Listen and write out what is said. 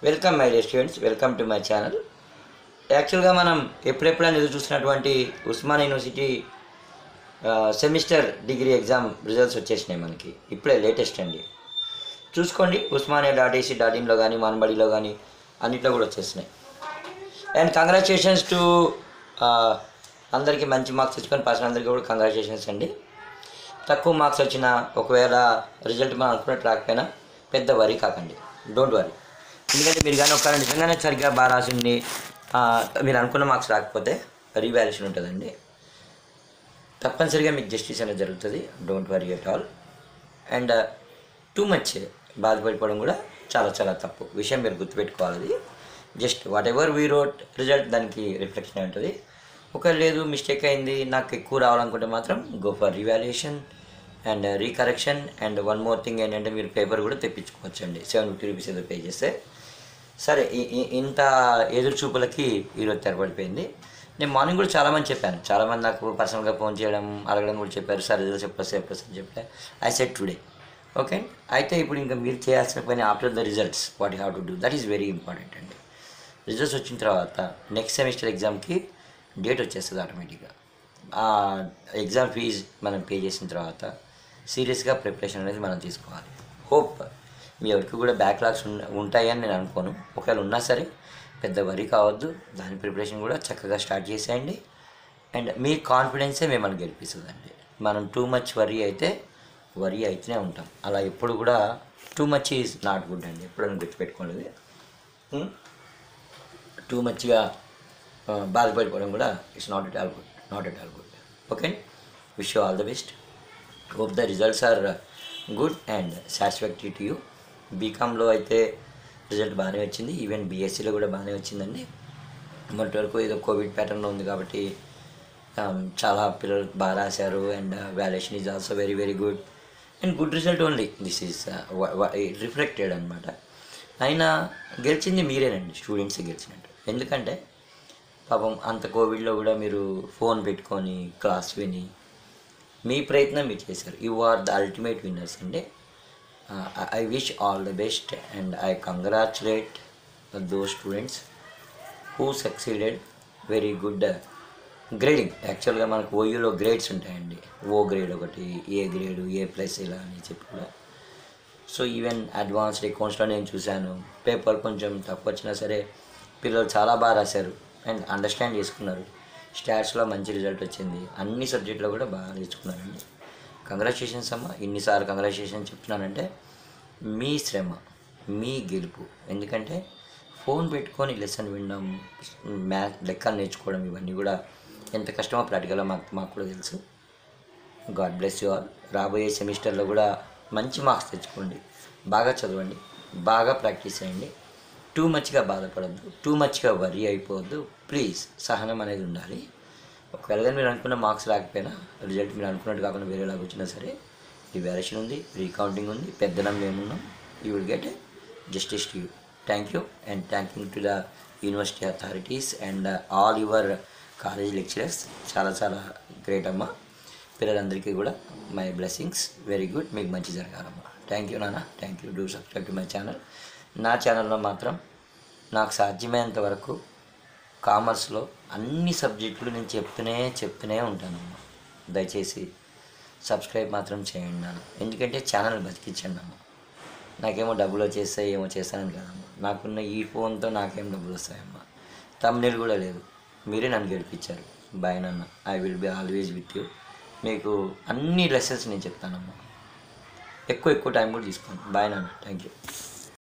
Welcome my dear students welcome to my channel యాక్చువల్గా మనం ఎప్పుడెప్పుడైనా ఎదురు చూసినటువంటి Osmania university semester degree exam results వచ్చేసినాయి మనకి ఇప్పుడే లేటెస్ట్ అండి చూసుకోండి ఉస్మానియా డాట్ ఏసీ డాట్ ఇన్లో కానీ మనబడిలో కానీ అన్నిట్లో కూడా వచ్చేసినాయి అండ్ కంగ్రాచులేషన్స్ టు అందరికీ మంచి మార్క్స్ తెచ్చుకొని పాస్ అందరికీ కూడా కంగ్రాచులేషన్స్ అండి తక్కువ మార్క్స్ వచ్చిన ఒకవేళ రిజల్ట్ మనం అనుకున్నట్టు రాకపోయినా పెద్ద వరి కాకండి డోంట్ వరీ ఎందుకంటే మీరు కానీ ఒకవేళ నిజంగానే సరిగ్గా బాగా రాసింది ఆ, మీరు అనుకున్న మార్క్స్ రాకపోతే రీవాల్యుయేషన్ ఉంటుందండి తప్పనిసరిగా మీకు జస్టిస్ అనేది జరుగుతుంది don't worry at all and too much బాధపడిపోవడం కూడా చాలా చాలా తప్పు విషయం మీరు గుర్తుపెట్టుకోవాలి అది just whatever we wrote result దానికి రిఫ్లెక్షన్ ఉంటుంది ఒకవేళ లేదు మిస్టేక్ అయింది నాకు ఎక్కువ రావాలనుకుంటే మాత్రం go for revaluation and recorrection and one more thing ఏంటంటే మీరు పేపర్ కూడా తెప్పించుకోవచ్చు అండి సెవెన్ ఫిఫ్టీ రూపీస్ ఏదో పే చేస్తే సరే ఇ- ఇ- ఇంత ఎదురు చూపులకి ఈరోజు తెరపడిపోయింది నేను మార్నింగ్ కూడా చాలామంది చెప్పాను చాలామంది నాకు పర్సనల్గా ఫోన్ చేయడం అడగడం కూడా చెప్పారు సార్ రిజల్ట్స్ ఎప్పుడు వస్తాయి ఎప్పుడు వస్తాయి అని చెప్పా ఐ సెట్ టుడే ఓకే అయితే ఇప్పుడు ఇంకా మీరు చేయాల్సిన పని after the results what you have to do that is very important అండి రిజల్ట్స్ వచ్చిన తర్వాత నెక్స్ట్ సెమిస్టర్ ఎగ్జామ్కి డేట్ వచ్చేస్తుంది ఆటోమేటిక్గా ఆ ఎగ్జామ్ ఫీజ్ మనం పే చేసిన తర్వాత సీరియస్గా ప్రిపరేషన్ అనేది మనం తీసుకోవాలి హోప్ మీ ఎవరికి కూడా బ్యాక్లాగ్స్ ఉన్న ఉంటాయని నేను అనుకోను ఒకవేళ ఉన్నా సరే పెద్ద వరి కావద్దు దాని ప్రిపరేషన్ కూడా చక్కగా స్టార్ట్ చేసేయండి అండ్ మీ కాన్ఫిడెన్సే మిమ్మల్ని గెలిపిస్తుందండి మనం టూ మచ్ వరి అయితే వరి అయితేనే ఉంటాం అలా ఎప్పుడు కూడా too much is not good అండి ఎప్పుడైనా గుర్తుపెట్టుకోండి ఇది. Hmm? టూ మచ్గా బాధపడిపోవడం కూడా it's not at all good not at all good okay wish you all the best hope the results are good and satisfactory to you బీకామ్లో అయితే result బాగానే వచ్చింది ఈవెన్ బీఎస్సీలో కూడా బాగానే వచ్చిందండి మొన్నటి వరకు ఏదో కోవిడ్ ప్యాటర్న్లో ఉంది కాబట్టి um, చాలా పిల్లలు బాగా రాశారు and valuation is also very very good and good result only this is reflected అనమాట అయినా గెలిచింది మీరేనండి స్టూడెంట్స్ గెలిచినట్టు ఎందుకంటే పాపం అంత కోవిడ్లో కూడా మీరు ఫోన్ పెట్టుకొని క్లాస్ విని మీ ప్రయత్నం మీరు చేశారు you are the ultimate winners అండి I wish all the best and I congratulate those students who succeeded very good grading యాక్చువల్గా మనకు ఓయూలో గ్రేడ్స్ ఉంటాయండి ఓ గ్రేడ్ ఒకటి ఏ గ్రేడు ఏ ప్లస్ ఇలా అని చెప్పి కూడా సో ఈవెన్ అడ్వాన్స్డ్ అకౌంట్స్లో నేను చూశాను పేపర్ కొంచెం తక్కువ వచ్చినా సరే పిల్లలు చాలా బాగా రాశారు అండ్ అండర్స్టాండ్ చేసుకున్నారు స్టాట్స్లో మంచి రిజల్ట్ వచ్చింది అన్ని సబ్జెక్టులో కూడా బాగా నేర్చుకున్నారండి కంగ్రాచులేషన్స్ అమ్మ ఇన్నిసార్లు కంగ్రాచులేషన్ చెప్తున్నానంటే మీ శ్రమ మీ గెలుపు ఎందుకంటే ఫోన్ పెట్టుకొని లెసన్ వినడం మ్యాథ్ లెక్కలు నేర్చుకోవడం ఇవన్నీ కూడా ఎంత కష్టమో ప్రాక్టికల్గా మాకు మాకు కూడా తెలుసు గాడ్ బ్లెస్ యూ ఆల్ రాబోయే సెమిస్టర్లో కూడా మంచి మార్క్స్ తెచ్చుకోండి బాగా చదవండి బాగా ప్రాక్టీస్ చేయండి టూ మచ్గా బాధపడద్దు టూ మచ్గా వరీ అయిపోవద్దు ప్లీజ్ సహనం అనేది ఉండాలి ఒకవేళ కానీ మీరు అనుకున్న మార్క్స్ రాకపోయినా రిజల్ట్ మీరు అనుకున్నట్టు కాకుండా వేరేలాగా వచ్చినా సరే రివాల్యుయేషన్ ఉంది రీకౌంటింగ్ ఉంది పెద్దనం మేమున్నాం you will get justice to you thank you and thanking to the university authorities and all your college lecturers చాలా చాలా గ్రేట్ అమ్మా పిల్లలందరికీ కూడా మై బ్లెస్సింగ్స్ వెరీ గుడ్ మీకు మంచి జరగాలమ్మా థ్యాంక్ యూ నాన్న thank you do subscribe to my channel నా ఛానల్లో మాత్రం నాకు సాధ్యమైనంత వరకు కామర్స్లో అన్ని సబ్జెక్టులు నేను చెప్తూనే చెప్తూనే ఉంటానమ్మా దయచేసి సబ్స్క్రైబ్ మాత్రం చేయండి నాన్న ఎందుకంటే ఛానల్ బతికించండి అమ్మ నాకేమో డబ్బులు వచ్చేస్తాయి ఏమో చేస్తానని కదమ్మా నాకున్న ఈ ఫోన్తో నాకేం డబ్బులు వస్తాయమ్మా తమ్నేల్ కూడా లేదు మీరే నన్ను గెలిపించారు బాయ్ నాన్న I will be always with you మీకు అన్ని లెసన్స్ నేను చెప్తానమ్మా ఎక్కువ ఎక్కువ టైం కూడా తీసుకోండి బాయ్ నాన్న థ్యాంక్ యూ